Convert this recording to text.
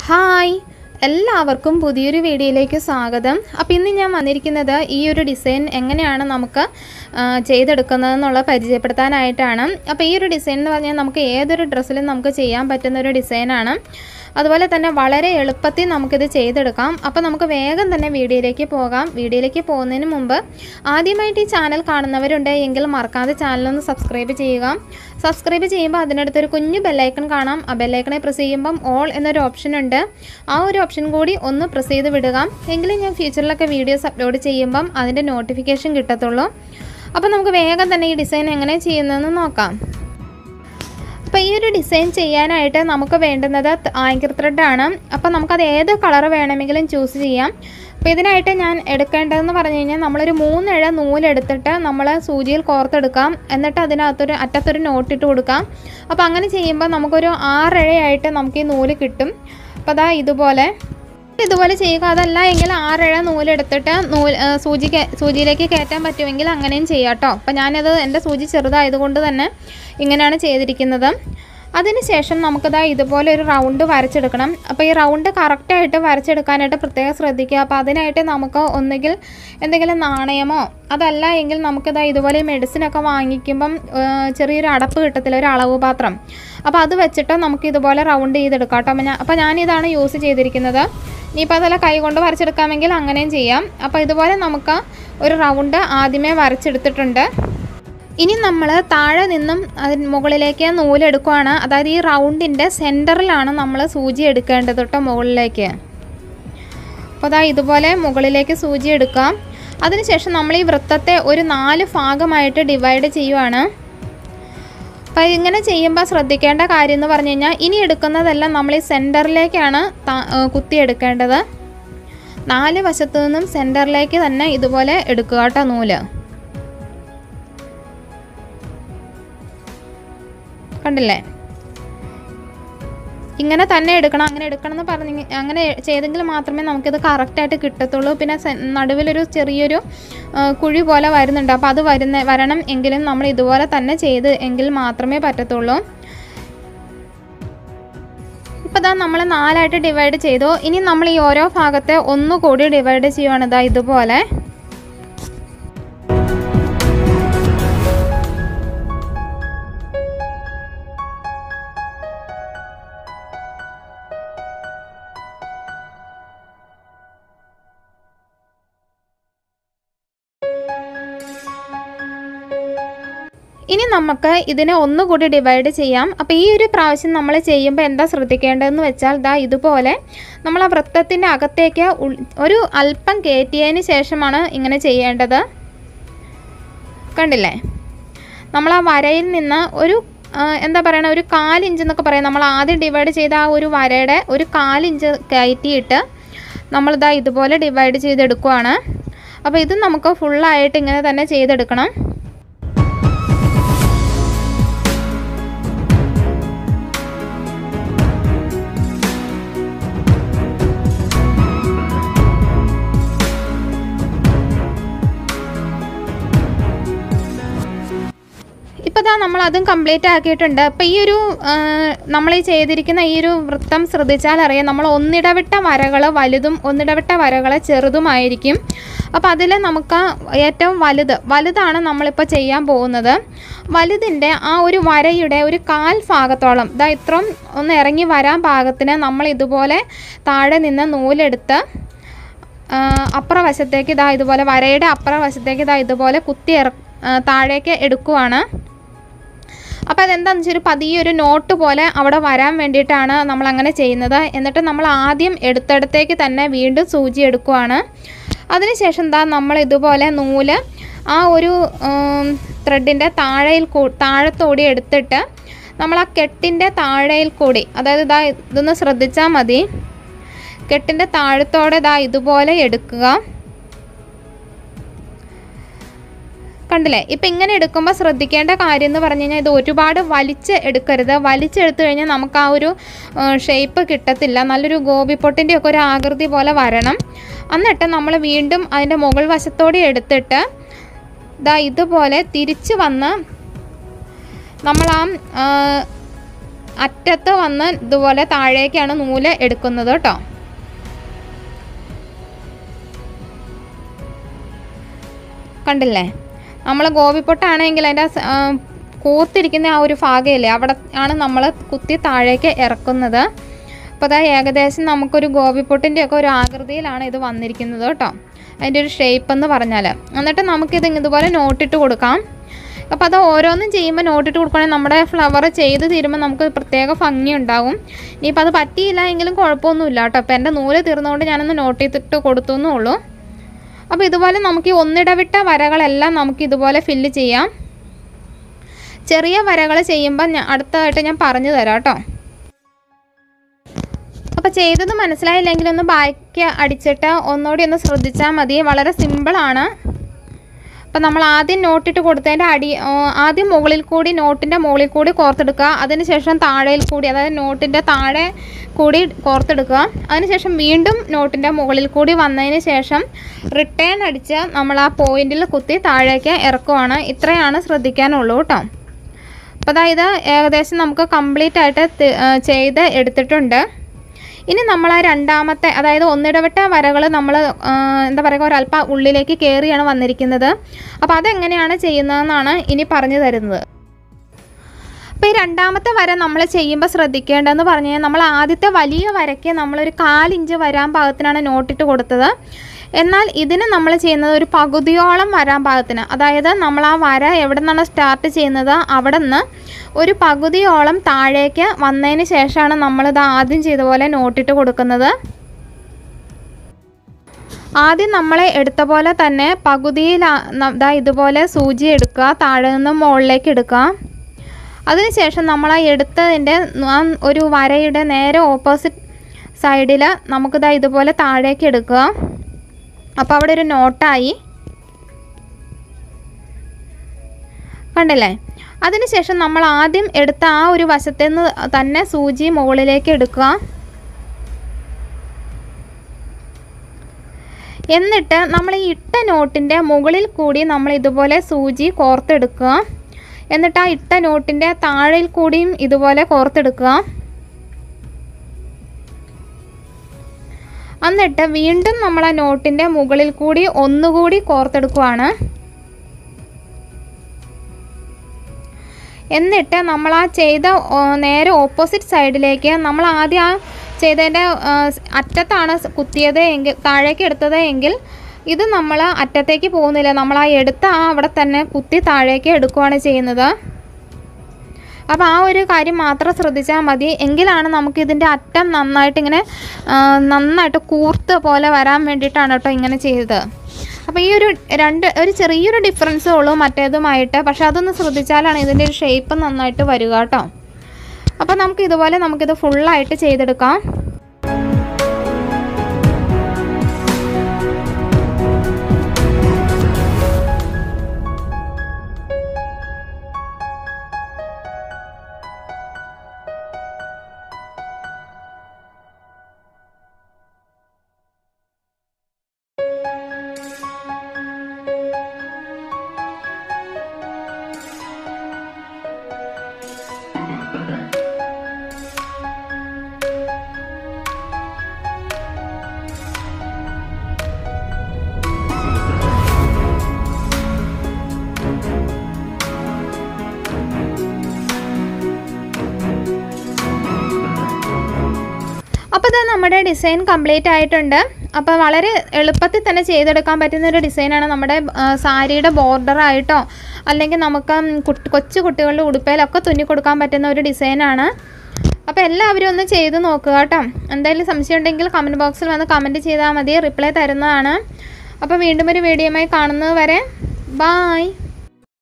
hi എല്ലാവർക്കും പുതിയൊരു വീഡിയോയിലേക്ക് സ്വാഗതം അപ്പോൾ ഇന്ന് ഞാൻ വന്നിരിക്കുന്നത് ഈ ഒരു ഡിസൈൻ എങ്ങനെയാണ് നമുക്ക് ആ, ചെയ്തെടുക്കുന്നതെന്നുള്ള പരിചയപ്പെടുത്താനായിട്ടാണ് അപ്പോൾ ഈ ഒരു ഡിസൈൻ എന്ന് പറഞ്ഞാൽ നമുക്ക് ഏതൊരു ഡ്രസ്സിലും നമുക്ക് ചെയ്യാൻ പറ്റുന്ന ഒരു ഡിസൈനാണ് അതുപോലെ തന്നെ വളരെ എളുപ്പത്തിൽ നമുക്കിത് ചെയ്തെടുക്കാം അപ്പോൾ നമുക്ക് വേഗം തന്നെ വീഡിയോയിലേക്ക് പോകാം വീഡിയോയിലേക്ക് പോകുന്നതിന് മുമ്പ് ആദ്യമായിട്ട് ഈ ചാനൽ കാണുന്നവരുണ്ട് എങ്കിൽ മറക്കാതെ ചാനലൊന്ന് സബ്സ്ക്രൈബ് ചെയ്യുക സബ്സ്ക്രൈബ് ചെയ്യുമ്പോൾ അതിനടുത്തൊരു കുഞ്ഞു ബെല്ലൈക്കൺ കാണാം ആ ബെല്ലൈക്കണെ പ്രസ് ചെയ്യുമ്പം ഓൾ എന്നൊരു ഓപ്ഷൻ ഉണ്ട് ആ ഒരു ഓപ്ഷൻ കൂടി ഒന്ന് പ്രസ് ചെയ്ത് വിടുക എങ്കിലും ഞാൻ ഫ്യൂച്ചറിലൊക്കെ വീഡിയോസ് അപ്ലോഡ് ചെയ്യുമ്പം അതിൻ്റെ നോട്ടിഫിക്കേഷൻ കിട്ടത്തുള്ളൂ അപ്പോൾ നമുക്ക് വേഗം തന്നെ ഈ ഡിസൈൻ എങ്ങനെ ചെയ്യുന്നതെന്ന് നോക്കാം അപ്പോൾ ഈ ഒരു ഡിസൈൻ ചെയ്യാനായിട്ട് നമുക്ക് വേണ്ടുന്നത് ആങ്കർ ത്രെഡാണ് അപ്പോൾ നമുക്കത് ഏത് കളർ വേണമെങ്കിലും ചൂസ് ചെയ്യാം അപ്പോൾ ഇതിനായിട്ട് ഞാൻ എടുക്കേണ്ടതെന്ന് പറഞ്ഞു കഴിഞ്ഞാൽ നമ്മളൊരു മൂന്നിഴ നൂലെടുത്തിട്ട് നമ്മൾ സൂചിയിൽ കോർത്തെടുക്കാം എന്നിട്ട് അതിനകത്തൊരു അറ്റത്തൊരു നോട്ടിട്ട് കൊടുക്കാം അപ്പോൾ അങ്ങനെ ചെയ്യുമ്പോൾ നമുക്കൊരു ആറിഴയായിട്ട് നമുക്ക് ഈ നൂല് കിട്ടും അപ്പോൾ അതാ ഇതുപോലെ ഇതുപോലെ ചെയ്യുക അതല്ല എങ്കിൽ ആറിഴ നൂലെടുത്തിട്ട് നൂൽ ആ, സൂചി കേ- സൂചിയിലേക്ക് കയറ്റാൻ പറ്റുമെങ്കിൽ അങ്ങനെയും ചെയ്യാം കേട്ടോ അപ്പം ഞാനത് എൻ്റെ സൂചി ചെറുതായതുകൊണ്ട് തന്നെ ഇങ്ങനെയാണ് ചെയ്തിരിക്കുന്നത് അതിനുശേഷം നമുക്കിതാ ഇതുപോലെ ഒരു റൗണ്ട് വരച്ചെടുക്കണം അപ്പോൾ ഈ റൗണ്ട് കറക്റ്റായിട്ട് വരച്ചെടുക്കാനായിട്ട് പ്രത്യേകം ശ്രദ്ധിക്കുക അപ്പോൾ അതിനായിട്ട് നമുക്ക് ഒന്നുകിൽ എന്തെങ്കിലും നാണയമോ അതല്ല എങ്കിൽ നമുക്കിതാ ഇതുപോലെ ഈ മെഡിസിനൊക്കെ വാങ്ങിക്കുമ്പം ആ, ചെറിയൊരു അടപ്പ് കിട്ടത്തില്ല ഒരു അളവ് പാത്രം അപ്പോൾ അത് വെച്ചിട്ട് നമുക്ക് ഇതുപോലെ റൗണ്ട് ചെയ്തെടുക്കാം കേട്ടോ അപ്പോൾ ഞാൻ അപ്പോൾ ഞാനിതാണ് യൂസ് ചെയ്തിരിക്കുന്നത് ഇനിയിപ്പോൾ അതല്ല കൈ കൊണ്ട് വരച്ചെടുക്കാമെങ്കിൽ അങ്ങനെയും ചെയ്യാം അപ്പോൾ ഇതുപോലെ നമുക്ക് ഒരു റൗണ്ട് ആദ്യമേ വരച്ചെടുത്തിട്ടുണ്ട് ഇനി നമ്മൾ താഴെ നിന്നും അതിന് മുകളിലേക്ക് നൂലെടുക്കുകയാണ് അതായത് ഈ റൗണ്ടിൻ്റെ സെൻറ്ററിലാണ് നമ്മൾ സൂചി എടുക്കേണ്ടത് കേട്ടോ മുകളിലേക്ക് അപ്പോൾ അതാ ഇതുപോലെ മുകളിലേക്ക് സൂചി എടുക്കാം അതിനുശേഷം നമ്മൾ ഈ വൃത്തത്തെ ഒരു നാല് ഭാഗമായിട്ട് ഡിവൈഡ് ചെയ്യുവാണ് അപ്പോൾ ഇങ്ങനെ ചെയ്യുമ്പോൾ ശ്രദ്ധിക്കേണ്ട കാര്യം എന്ന് പറഞ്ഞു കഴിഞ്ഞാൽ ഇനി എടുക്കുന്നതെല്ലാം നമ്മൾ ഈ സെൻറ്ററിലേക്കാണ് കുത്തിയെടുക്കേണ്ടത് നാല് വശത്തു നിന്നും സെൻറ്ററിലേക്ക് തന്നെ ഇതുപോലെ എടുക്കുക കേട്ടോ നൂല് കണ്ടില്ലേ ഇങ്ങനെ തന്നെ എടുക്കണം അങ്ങനെ എടുക്കണം എന്ന് പറഞ്ഞ് അങ്ങനെ ചെയ്തെങ്കിൽ മാത്രമേ നമുക്കിത് കറക്റ്റായിട്ട് കിട്ടത്തുള്ളൂ പിന്നെ സെ- നടുവിലൊരു ചെറിയൊരു ആ, കുഴി പോലെ വരുന്നുണ്ട് അപ്പോൾ അത് വരുന്ന വരണം എങ്കിലും നമ്മൾ ഇതുപോലെ തന്നെ ചെയ്ത് എങ്കിൽ മാത്രമേ പറ്റത്തുള്ളൂ ഇപ്പോൾ ഇതാ നമ്മൾ നാലായിട്ട് ഡിവൈഡ് ചെയ്തു ഇനി നമ്മൾ ഈ ഓരോ ഭാഗത്തെ ഒന്നുകൂടി ഡിവൈഡ് ചെയ്യുവാണ് ഇതാ ഇതുപോലെ ഇനി നമുക്ക് ഇതിനെ ഒന്നുകൂടി ഡിവൈഡ് ചെയ്യാം അപ്പോൾ ഈ ഒരു പ്രാവശ്യം നമ്മൾ ചെയ്യുമ്പോൾ എന്താ ശ്രദ്ധിക്കേണ്ടതെന്ന് വെച്ചാൽ ദാ ഇതുപോലെ നമ്മൾ ആ വൃത്തത്തിൻ്റെ അകത്തേക്ക് ഉൾ- ഒരു അല്പം കയറ്റിയതിന് ശേഷമാണ് ഇങ്ങനെ ചെയ്യേണ്ടത് കണ്ടില്ലേ നമ്മൾ ആ വരയിൽ നിന്ന് ഒരു ആ, എന്താ പറയണ ഒരു കാലിഞ്ച് എന്നൊക്കെ പറയാം നമ്മൾ ആദ്യം ഡിവൈഡ് ചെയ്ത ആ ഒരു വരയുടെ ഒരു കാലിഞ്ച് കയറ്റിയിട്ട് നമ്മളിതാ ഇതുപോലെ ഡിവൈഡ് ചെയ്തെടുക്കുവാണ് അപ്പോൾ ഇത് നമുക്ക് ഫുള്ളായിട്ട് ഇങ്ങനെ തന്നെ ചെയ്തെടുക്കണം ഇപ്പോൾ ദാ നമ്മൾ അതും കംപ്ലീറ്റ് ആക്കിയിട്ടുണ്ട് അപ്പോൾ ഈ ഒരു നമ്മൾ ഈ ചെയ്തിരിക്കുന്ന ഈ ഒരു വൃത്തം ശ്രദ്ധിച്ചാൽ അറിയാം നമ്മൾ ഒന്നിടവിട്ട വരകൾ വലുതും ഒന്നിടവിട്ട വരകൾ ചെറുതുമായിരിക്കും അപ്പോൾ അതിൽ നമുക്ക് ഏറ്റവും വലുത് വലുതാണ് നമ്മളിപ്പോൾ ചെയ്യാൻ പോകുന്നത് വലുതിൻ്റെ ആ ഒരു വരയുടെ ഒരു കാൽ ഭാഗത്തോളം ഇതാ ഇത്രയും ഒന്ന് ഇറങ്ങി വരാൻ പാകത്തിന് നമ്മൾ ഇതുപോലെ താഴെ നിന്ന് നൂലെടുത്ത് ആ, അപ്പുറ വശത്തേക്ക് ഇതാ ഇതുപോലെ വരയുടെ അപ്പുറ വശത്തേക്ക് ഇതാ ഇതുപോലെ കുത്തി ഇറ ആ, താഴേക്ക് എടുക്കുവാണ് അപ്പോൾ അതെന്താണെന്ന് വെച്ചാൽ ഒരു പതിയൊരു നോട്ട് പോലെ അവിടെ വരാൻ വേണ്ടിയിട്ടാണ് നമ്മൾ അങ്ങനെ ചെയ്യുന്നത് എന്നിട്ട് നമ്മൾ ആദ്യം എടുത്തടത്തേക്ക് തന്നെ വീണ്ടും സൂചി എടുക്കുവാണ് അതിനുശേഷം എന്താ നമ്മൾ ഇതുപോലെ നൂല് ആ ഒരു ത്രെഡിൻ്റെ താഴയിൽ കൂ താഴത്തോടി എടുത്തിട്ട് നമ്മൾ ആ കെട്ടിൻ്റെ താഴയിൽ കൂടി അതായത് ഇതാ ഇതൊന്ന് ശ്രദ്ധിച്ചാൽ മതി കെട്ടിൻ്റെ താഴത്തോടെ ഇതാ ഇതുപോലെ എടുക്കുക കണ്ടില്ലേ ഇപ്പം ഇങ്ങനെ എടുക്കുമ്പോൾ ശ്രദ്ധിക്കേണ്ട കാര്യം എന്ന് പറഞ്ഞു കഴിഞ്ഞാൽ ഇത് ഒരുപാട് വലിച്ച് എടുക്കരുത് വലിച്ചെടുത്തു കഴിഞ്ഞാൽ നമുക്ക് ആ ഒരു ഷേപ്പ് കിട്ടത്തില്ല നല്ലൊരു ഗോപിപ്പൊട്ടിൻ്റെ ഒക്കെ ഒരു ആകൃതി പോലെ വരണം എന്നിട്ട് നമ്മൾ വീണ്ടും അതിൻ്റെ മുകൾ വശത്തോടെ എടുത്തിട്ട് ദാ ഇതുപോലെ തിരിച്ച് വന്ന് നമ്മൾ ആ ആ, അറ്റത്ത് വന്ന് ഇതുപോലെ താഴേക്കാണ് നൂല് എടുക്കുന്നത് കേട്ടോ കണ്ടില്ലേ നമ്മൾ ഗോപിപ്പൊട്ടാണെങ്കിൽ അതിൻ്റെ സ- ആ, കൂർത്തിരിക്കുന്ന ആ ഒരു ഭാഗമില്ലേ അവിടെ ആണ് നമ്മൾ കുത്തി താഴേക്ക് ഇറക്കുന്നത് അപ്പോൾ അതാ ഏകദേശം നമുക്കൊരു ഗോപിപ്പൊട്ടിൻ്റെ ഒക്കെ ഒരു ആകൃതിയിലാണ് ഇത് വന്നിരിക്കുന്നത് കേട്ടോ അതിൻ്റെ ഒരു ഷേപ്പ് എന്ന് പറഞ്ഞാൽ എന്നിട്ട് നമുക്കിത് ഇതുപോലെ നോട്ടിട്ട് കൊടുക്കാം അപ്പോൾ അത് ഓരോന്നും ചെയ്യുമ്പോൾ നോട്ടിട്ട് കൊടുക്കുകയാണെങ്കിൽ നമ്മുടെ ഫ്ലവർ ചെയ്ത് തീരുമ്പോൾ നമുക്ക് പ്രത്യേക ഭംഗി ഉണ്ടാവും ഇനിയിപ്പോൾ അത് പറ്റിയില്ല എങ്കിലും കുഴപ്പമൊന്നുമില്ല കേട്ടോ അപ്പോൾ എൻ്റെ നൂല് തീർന്നുകൊണ്ട് ഞാനൊന്ന് നോട്ട് ചെയ്തിട്ട് കൊടുത്തു എന്നേ ഉള്ളൂ അപ്പോൾ ഇതുപോലെ നമുക്ക് ഈ ഒന്നിടവിട്ട വരകളെല്ലാം നമുക്ക് ഇതുപോലെ ഫില്ല് ചെയ്യാം ചെറിയ വരകൾ ചെയ്യുമ്പോൾ ഞാൻ അടുത്തതായിട്ട് ഞാൻ പറഞ്ഞു തരാം കേട്ടോ അപ്പോൾ ചെയ്തത് മനസ്സിലായില്ലെങ്കിൽ ഒന്ന് ബാക്ക് അടിച്ചിട്ട് ഒന്നുകൂടി ഒന്ന് ശ്രദ്ധിച്ചാൽ മതി വളരെ സിമ്പിളാണ് അപ്പോൾ നമ്മൾ ആദ്യം നോട്ടിട്ട് കൊടുത്തതിൻ്റെ അടി ആ, ആദ്യം മുകളിൽ കൂടി നോട്ടിൻ്റെ മുകളിൽ കൂടി കോർത്തെടുക്കുക അതിനുശേഷം താഴെയിൽ കൂടി അതായത് നോട്ടിൻ്റെ താഴെ കൂടി കോർത്തെടുക്കുക അതിനുശേഷം വീണ്ടും നോട്ടിൻ്റെ മുകളിൽ കൂടി വന്നതിന് ശേഷം റിട്ടേൺ അടിച്ച് നമ്മൾ ആ പോയിന്റിൽ കുത്തി താഴേക്ക് ഇറക്കുവാണ് ഇത്രയാണ് ശ്രദ്ധിക്കാനുള്ളൂ കേട്ടോ അപ്പോൾ അതായത് ഏകദേശം നമുക്ക് കംപ്ലീറ്റ് ആയിട്ട് തി- ആ, ചെയ്ത് എടുത്തിട്ടുണ്ട് ഇനി നമ്മൾ ആ രണ്ടാമത്തെ അതായത് ഒന്നിടവിട്ട വരകൾ നമ്മൾ എന്താ പറയുക ഒരല്പം ഉള്ളിലേക്ക് കയറിയാണ് വന്നിരിക്കുന്നത് അപ്പോൾ അതെങ്ങനെയാണ് ചെയ്യുന്നതെന്നാണ് ഇനി പറഞ്ഞു തരുന്നത് അപ്പോൾ ഈ രണ്ടാമത്തെ വര നമ്മൾ ചെയ്യുമ്പോൾ ശ്രദ്ധിക്കേണ്ടതെന്ന് പറഞ്ഞു കഴിഞ്ഞാൽ നമ്മൾ ആദ്യത്തെ വലിയ വരയ്ക്ക് നമ്മളൊരു കാലിഞ്ച് വരാൻ പാകത്തിനാണ് നോട്ടിട്ട് കൊടുത്തത് എന്നാൽ ഇതിന് നമ്മൾ ചെയ്യുന്നത് ഒരു പകുതിയോളം വരാൻ പാകത്തിന് അതായത് നമ്മൾ ആ വര എവിടെ നിന്നാണ് സ്റ്റാർട്ട് ചെയ്യുന്നത് അവിടെ നിന്ന് ഒരു പകുതിയോളം താഴേക്ക് വന്നതിന് ശേഷമാണ് നമ്മളിത് ആദ്യം ചെയ്ത പോലെ നോട്ടിട്ട് കൊടുക്കുന്നത് ആദ്യം നമ്മൾ എടുത്ത പോലെ തന്നെ പകുതിയിൽ ഇതാ ഇതുപോലെ സൂചി എടുക്കുക താഴെ നിന്ന് മുകളിലേക്ക് എടുക്കുക അതിനുശേഷം നമ്മൾ ആ എടുത്തതിൻ്റെ ആ ഒരു വരയുടെ നേരെ ഓപ്പോസിറ്റ് സൈഡിൽ നമുക്കിതാ ഇതുപോലെ താഴേക്ക് എടുക്കുക അപ്പോൾ അവിടെ ഒരു നോട്ടായി കണ്ടില്ലേ അതിനുശേഷം നമ്മൾ ആദ്യം എടുത്ത ആ ഒരു വശത്ത് നിന്ന് തന്നെ സൂചി മുകളിലേക്ക് എടുക്കുക എന്നിട്ട് നമ്മൾ ഈ ഇട്ട നോട്ടിൻ്റെ മുകളിൽ കൂടി നമ്മൾ ഇതുപോലെ സൂചി കോർത്തെടുക്കുക എന്നിട്ട് ആ ഇട്ട നോട്ടിൻ്റെ താഴെയിൽ കൂടിയും ഇതുപോലെ കോർത്തെടുക്കുക എന്നിട്ട് വീണ്ടും നമ്മൾ ആ നോട്ടിൻ്റെ മുകളിൽ കൂടി ഒന്നുകൂടി കോർത്തെടുക്കുവാണ് എന്നിട്ട് നമ്മൾ ആ ചെയ്ത ഓ, നേരെ ഓപ്പോസിറ്റ് സൈഡിലേക്ക് നമ്മൾ ആദ്യം ആ ചെയ്തതിൻ്റെ ആ, അറ്റത്താണ് സ് കുത്തിയത് എങ്കിൽ താഴേക്ക് എടുത്തത് എങ്കിൽ ഇത് നമ്മൾ അറ്റത്തേക്ക് പോകുന്നില്ല നമ്മൾ ആ എടുത്ത ആ അവിടെ തന്നെ കുത്തി താഴേക്ക് എടുക്കുകയാണ് ചെയ്യുന്നത് അപ്പോൾ ആ ഒരു കാര്യം മാത്രം ശ്രദ്ധിച്ചാൽ മതി എങ്കിലാണ് നമുക്ക് ഇതിൻ്റെ അറ്റം നന്നായിട്ട് ഇങ്ങനെ ആ, നന്നായിട്ട് കൂർത്ത് പോലെ വരാൻ വേണ്ടിയിട്ടാണ് കേട്ടോ ഇങ്ങനെ ചെയ്തത് അപ്പോൾ ഈ ഒരു രണ്ട് ഒരു ചെറിയൊരു ഡിഫറൻസേ ഉള്ളൂ മറ്റേതുമായിട്ട് പക്ഷെ അതൊന്ന് ശ്രദ്ധിച്ചാലാണ് ഇതിൻ്റെ ഒരു ഷേപ്പ് നന്നായിട്ട് വരിക കേട്ടോ അപ്പോൾ നമുക്ക് ഇതുപോലെ നമുക്കിത് ഫുള്ളായിട്ട് ചെയ്തെടുക്കാം അപ്പോൾ ഇത് നമ്മുടെ ഡിസൈൻ കംപ്ലീറ്റ് ആയിട്ടുണ്ട് അപ്പോൾ വളരെ എളുപ്പത്തിൽ തന്നെ ചെയ്തെടുക്കാൻ പറ്റുന്ന ഒരു ഡിസൈനാണ് നമ്മുടെ ആ, സാരിയുടെ ബോർഡർ ആയിട്ടോ അല്ലെങ്കിൽ നമുക്ക് കുട്ടി കൊച്ചു കുട്ടികളുടെ ഉടുപ്പയിലൊക്കെ തുന്നി കൊടുക്കാൻ പറ്റുന്ന ഒരു ഡിസൈനാണ് അപ്പോൾ എല്ലാവരും ഒന്ന് ചെയ്ത് നോക്കുക കേട്ടോ എന്തെങ്കിലും സംശയം ഉണ്ടെങ്കിൽ കമൻറ്റ് ബോക്സിൽ വന്ന് കമൻറ്റ് ചെയ്താൽ മതി റിപ്ലൈ തരുന്നതാണ് അപ്പോൾ വീണ്ടും ഒരു വീഡിയോയുമായി കാണുന്നത് വരെ ബായ്